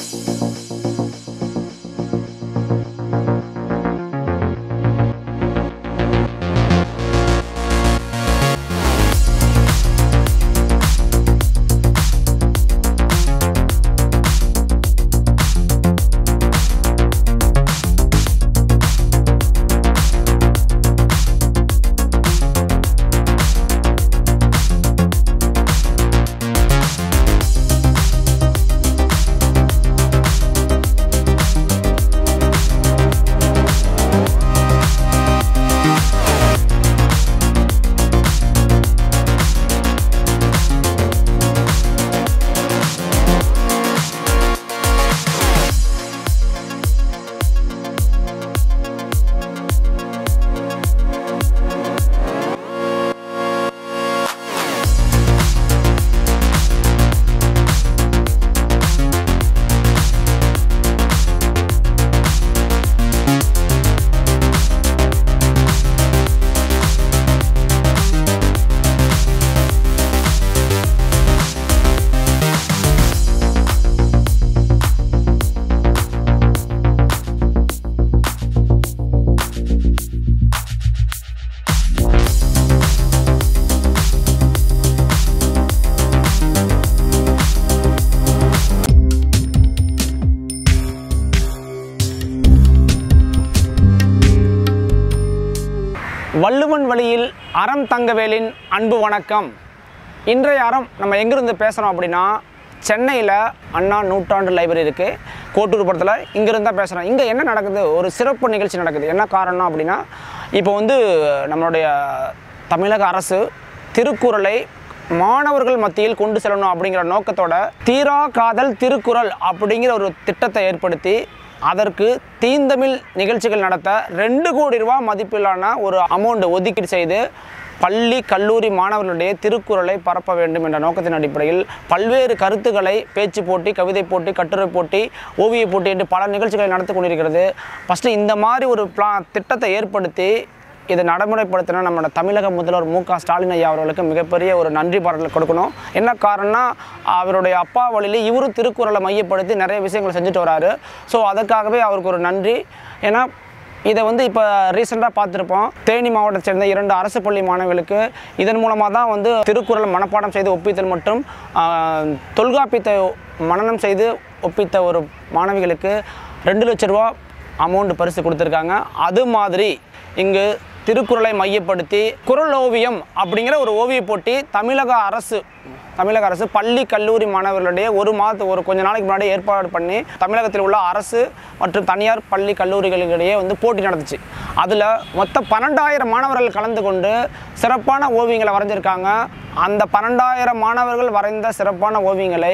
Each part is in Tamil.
வள்ளுவன் வழியில் அறம் தங்கவேலின் அன்பு வணக்கம் இன்றைய அறம் நம்ம எங்கிருந்து பேசுகிறோம் அப்படின்னா சென்னையில் அண்ணா நூற்றாண்டு லைப்ரரி இருக்குது கோட்டூர்புரத்தில் இங்கிருந்து தான் பேசுகிறோம் இங்கே என்ன நடக்குது ஒரு சிறப்பு நிகழ்ச்சி நடக்குது என்ன காரணம் அப்படின்னா இப்போ வந்து நம்மளுடைய தமிழக அரசு திருக்குறளை மாணவர்கள் மத்தியில் கொண்டு செல்லணும் அப்படிங்கிற நோக்கத்தோட தீரா காதல் திருக்குறள் அப்படிங்கிற ஒரு திட்டத்தை ஏற்படுத்தி அதற்கு தீந்தமிழ் நிகழ்ச்சிகள் நடத்த ரெண்டு கோடி ரூபா மதிப்பிலான ஒரு அமௌண்ட் ஒதுக்கீடு செய்து பள்ளி கல்லூரி மாணவர்களுடைய திருக்குறளை பரப்ப வேண்டும் என்ற நோக்கத்தின் அடிப்படையில் பல்வேறு கருத்துக்களை பேச்சு போட்டி கவிதை போட்டி கட்டுரை போட்டி ஓவிய போட்டி என்று பல நிகழ்ச்சிகளை நடத்தி கொண்டிருக்கிறது ஃபஸ்ட்டு இந்த மாதிரி ஒரு பிளா திட்டத்தை ஏற்படுத்தி இதை நடைமுறைப்படுத்தின நம்மளோட தமிழக முதல்வர் மு க ஸ்டாலின் ஐயா அவர்களுக்கு மிகப்பெரிய ஒரு நன்றி பாடல் கொடுக்கணும் என்ன காரணம்னா அவருடைய அப்பா வழியிலே இவரும் திருக்குறளை மையப்படுத்தி நிறைய விஷயங்களை செஞ்சுட்டு வராரு ஸோ அதுக்காகவே அவருக்கு ஒரு நன்றி ஏன்னா இதை வந்து இப்போ ரீசெண்டாக பார்த்துருப்போம் தேனி மாவட்டத்தை சேர்ந்த இரண்டு அரசு பள்ளி மாணவிகளுக்கு இதன் மூலமாக தான் வந்து திருக்குறள் மனப்பாடம் செய்து ஒப்பித்தல் மற்றும் ஆஹ், தொல்காப்பியத்தை மனனம் செய்து ஒப்பித்த ஒரு மாணவிகளுக்கு ரெண்டு லட்ச ரூபா அமௌண்ட் பரிசு கொடுத்துருக்காங்க அது மாதிரி இங்கு திருக்குறளை மையப்படுத்தி குறள் ஓவியம் அப்படிங்கிற ஒரு ஓவியப் போட்டி தமிழக அரசு தமிழக அரசு பள்ளி கல்லூரி மாணவர்களுடைய ஒரு மாதத்து ஒரு கொஞ்ச நாளைக்கு முன்னாடி ஏற்பாடு பண்ணி தமிழகத்தில் உள்ள அரசு மற்றும் தனியார் பள்ளி கல்லூரிகளிடையே வந்து போட்டி நடந்துச்சு அதில் மொத்தம் பன்னெண்டாயிரம் மாணவர்கள் கலந்து கொண்டு சிறப்பான ஓவியங்களை வரைஞ்சிருக்காங்க அந்த பன்னெண்டாயிரம் மாணவர்கள் வரைந்த சிறப்பான ஓவியங்களை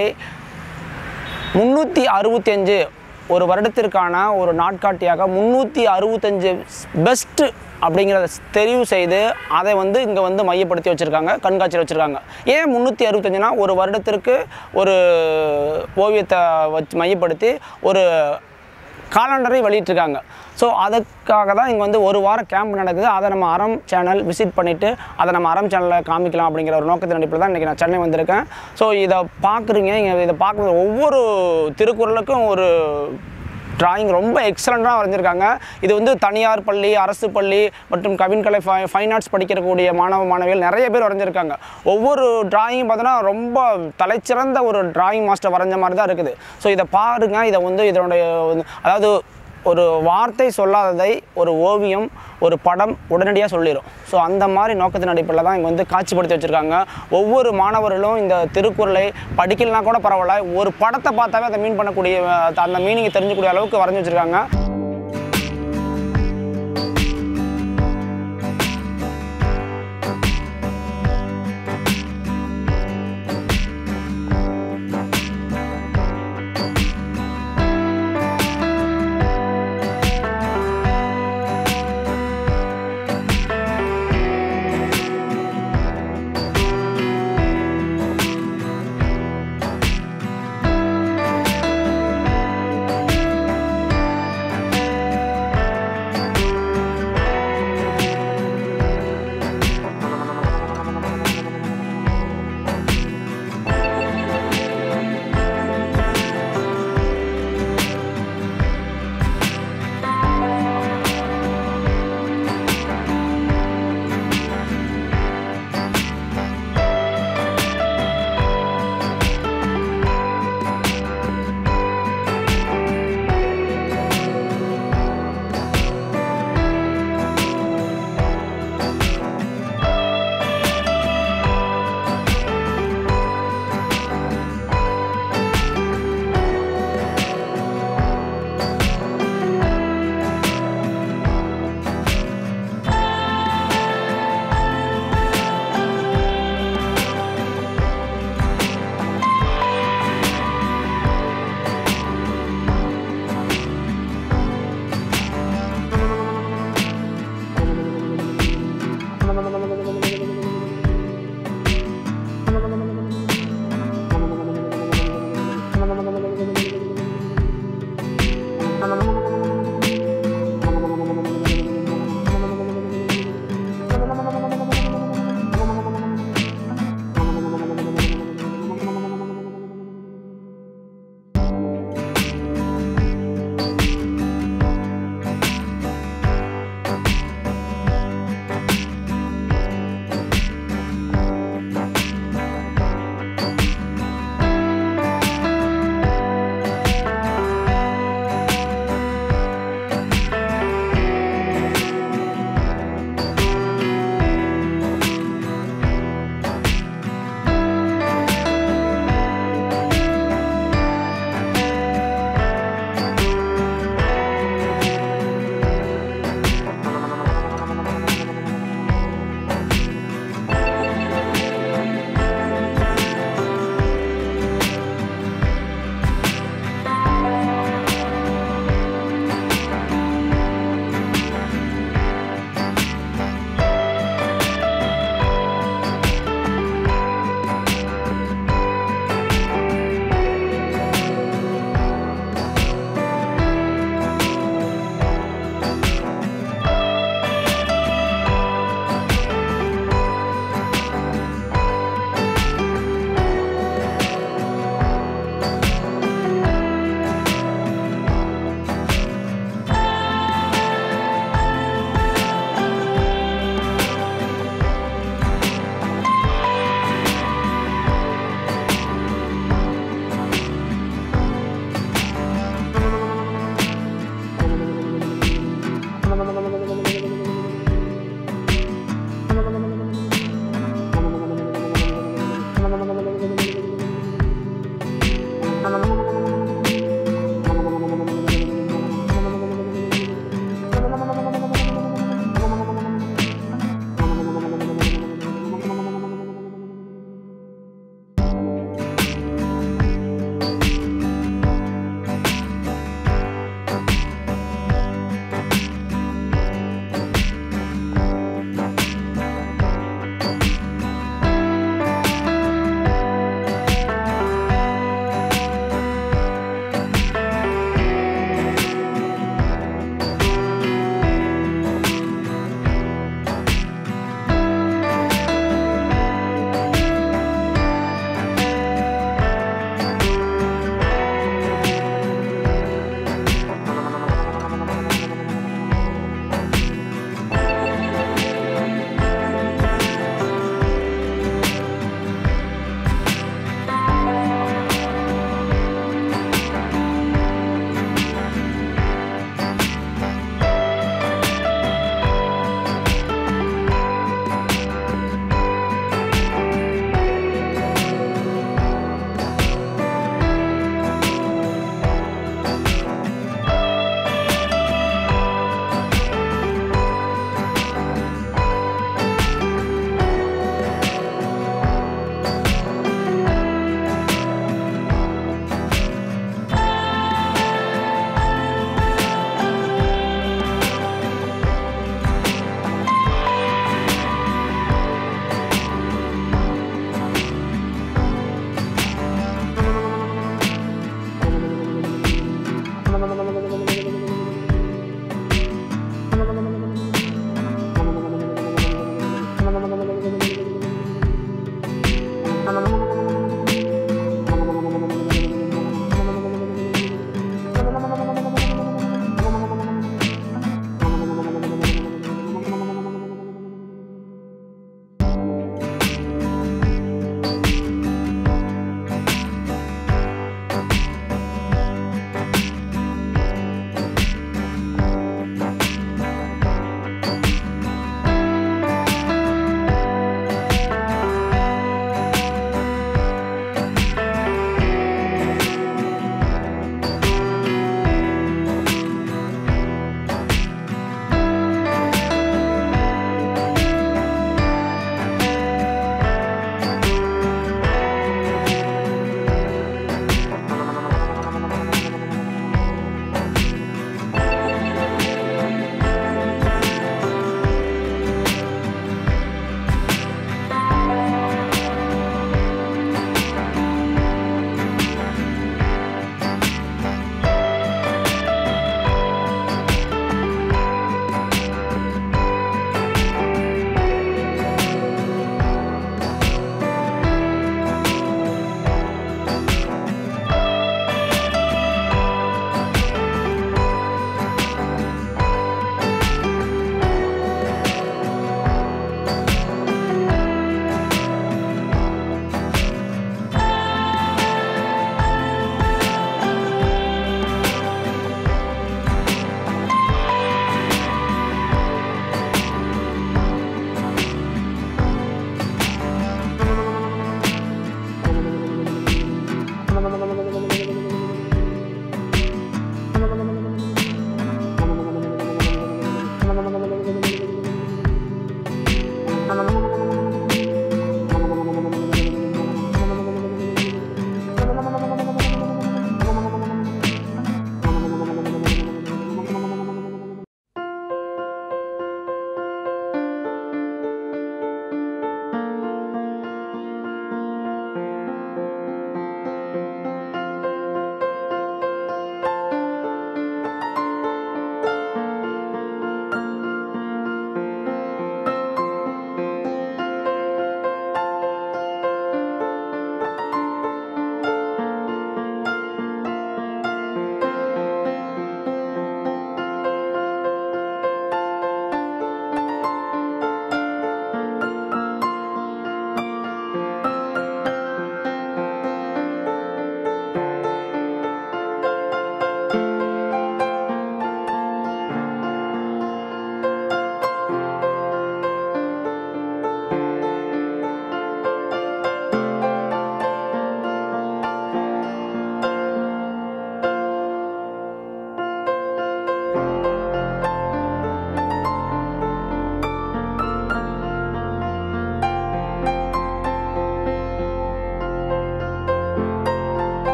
முந்நூற்றி அறுபத்தஞ்சு ஒரு வருடத்திற்கான ஒரு நாட்காட்டியாக முந்நூற்றி அறுபத்தஞ்சு பெஸ்ட்டு அப்படிங்கிறத தெரிவு செய்து அதை வந்து இங்கே வந்து மையப்படுத்தி வச்சுருக்காங்க கண்காட்சியில் வச்சுருக்காங்க ஏன் முந்நூற்றி அறுபத்தஞ்சுனா ஒரு வருடத்திற்கு ஒரு ஓவியத்தை வச்சு மையப்படுத்தி ஒரு காலண்டரை வெளியிட்டிருக்காங்க ஸோ அதுக்காக தான் இங்கே வந்து ஒரு வாரம் கேம்ப் நடக்குது அதை நம்ம அறம் சேனல் விசிட் பண்ணிவிட்டு அதை நம்ம அறம் சேனலில் காமிக்கலாம் அப்படிங்கிற ஒரு நோக்கத்தின் அடிப்படையில் தான் இன்றைக்கி நான் சென்னை வந்திருக்கேன் ஸோ இதை பார்க்குறீங்க இங்கே இதை பார்க்குறது ஒவ்வொரு திருக்குறளுக்கும் ஒரு டிராயிங் ரொம்ப எக்ஸலண்ட்டாக வரைஞ்சிருக்காங்க இது வந்து தனியார் பள்ளி அரசு பள்ளி மற்றும் கவின்கலை ஃபை ஃபைன் ஆர்ட்ஸ் படிக்கக்கூடிய மாணவ மாணவிகள் நிறைய பேர் வரைஞ்சிருக்காங்க ஒவ்வொரு டிராயிங் பார்த்தோன்னா ரொம்ப தலைச்சிறந்த ஒரு டிராயிங் மாஸ்டர் வரைஞ்ச மாதிரி தான் இருக்குது ஸோ இதை பாருங்கள் இதை வந்து இதனுடைய வந்து- அதாவது ஒரு வார்த்தை சொல்லாததை ஒரு ஓவியம் ஒரு படம் உடனடியாக சொல்லிடும் ஸோ அந்த மாதிரி நோக்கத்தின் அடிப்படையில் தான் இங்கே வந்து காட்சிப்படுத்தி வச்சுருக்காங்க ஒவ்வொரு மாணவர்களும் இந்த திருக்குறளை படிக்கலனா கூட பரவாயில்ல ஒரு படத்தை பார்த்தாவே அதை மீன் பண்ணக்கூடிய அஹ், அந்த மீனிங்கை தெரிஞ்சுக்கூடிய அளவுக்கு வரைஞ்சி வச்சுருக்காங்க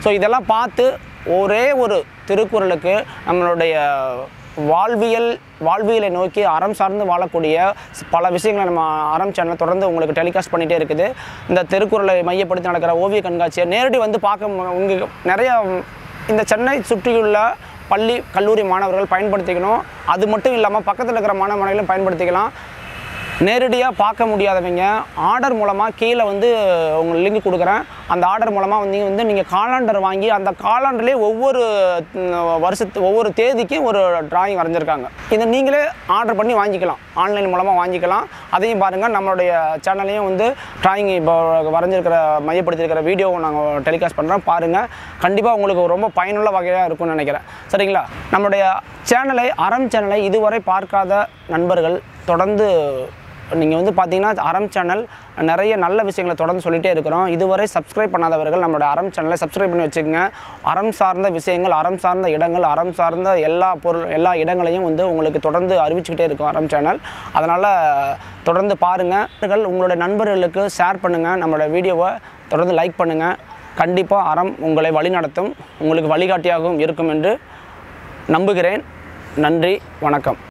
ஸோ இதெல்லாம் பார்த்து ஒரே ஒரு திருக்குறளுக்கு நம்மளுடைய வாழ்வியல் வாழ்வியலை நோக்கி அறம் சார்ந்து வாழக்கூடிய பல விஷயங்களை நம்ம அறம் சேனல் தொடர்ந்து உங்களுக்கு டெலிகாஸ்ட் பண்ணிகிட்டே இருக்குது இந்த திருக்குறளை மையப்படுத்தி நடக்கிற ஓவிய கண்காட்சியை நேரடி வந்து பார்க்க மு- உங்களுக்கு நிறைய இந்த சென்னை சுற்றியுள்ள பள்ளி கல்லூரி மாணவர்கள் பயன்படுத்திக்கணும் அது மட்டும் இல்லாமல் பக்கத்தில் இருக்கிற மாணவ மாணவிகளும் பயன்படுத்திக்கலாம் நேரடியாக பார்க்க முடியாதவங்க ஆர்டர் மூலமாக கீழே வந்து உங்களுக்கு லிங்க் கொடுக்குறேன் அந்த ஆர்டர் மூலமாக வந்து வந்து நீங்கள் காலாண்டர் வாங்கி அந்த காலாண்டர்லேயே ஒவ்வொரு ம், வருஷத்து ஒவ்வொரு தேதிக்கும் ஒரு டிராயிங் வரைஞ்சிருக்காங்க இதை நீங்களே ஆர்டர் பண்ணி வாங்கிக்கலாம் ஆன்லைன் மூலமாக வாங்கிக்கலாம் அதையும் பாருங்கள் நம்மளுடைய சேனல்லையும் வந்து டிராயிங் இப்போ வரைஞ்சிருக்கிற மையப்படுத்தியிருக்கிற வீடியோவை நாங்கள் டெலிகாஸ்ட் பண்ணுறோம் பாருங்கள் கண்டிப்பாக உங்களுக்கு ரொம்ப பயனுள்ள வகையாக இருக்கும்னு நினைக்கிறேன் சரிங்களா நம்மளுடைய சேனலை அறம் சேனலை இதுவரை பார்க்காத நண்பர்கள் தொடர்ந்து நீங்கள் வந்து பார்த்தீங்கன்னா அறம் சேனல் நிறைய நல்ல விஷயங்களை தொடர்ந்து சொல்லிகிட்டே இருக்கிறோம் இதுவரை சப்ஸ்கிரைப் பண்ணாதவர்கள் நம்மளோட அறம் சேனலை சப்ஸ்கிரைப் பண்ணி வச்சுக்கோங்க அறம் சார்ந்த விஷயங்கள் அறம் சார்ந்த இடங்கள் அறம் சார்ந்த எல்லா பொருள் எல்லா இடங்களையும் வந்து உங்களுக்கு தொடர்ந்து அறிவிச்சுக்கிட்டே இருக்கும் அறம் சேனல் அதனால் தொடர்ந்து பாருங்கள் உங்களுடைய நண்பர்களுக்கு ஷேர் பண்ணுங்கள் நம்மளோட வீடியோவை தொடர்ந்து லைக் பண்ணுங்கள் கண்டிப்பாக அறம் உங்களை வழிநடத்தும் உங்களுக்கு வழிகாட்டியாகவும் இருக்கும் என்று நம்புகிறேன் நன்றி வணக்கம்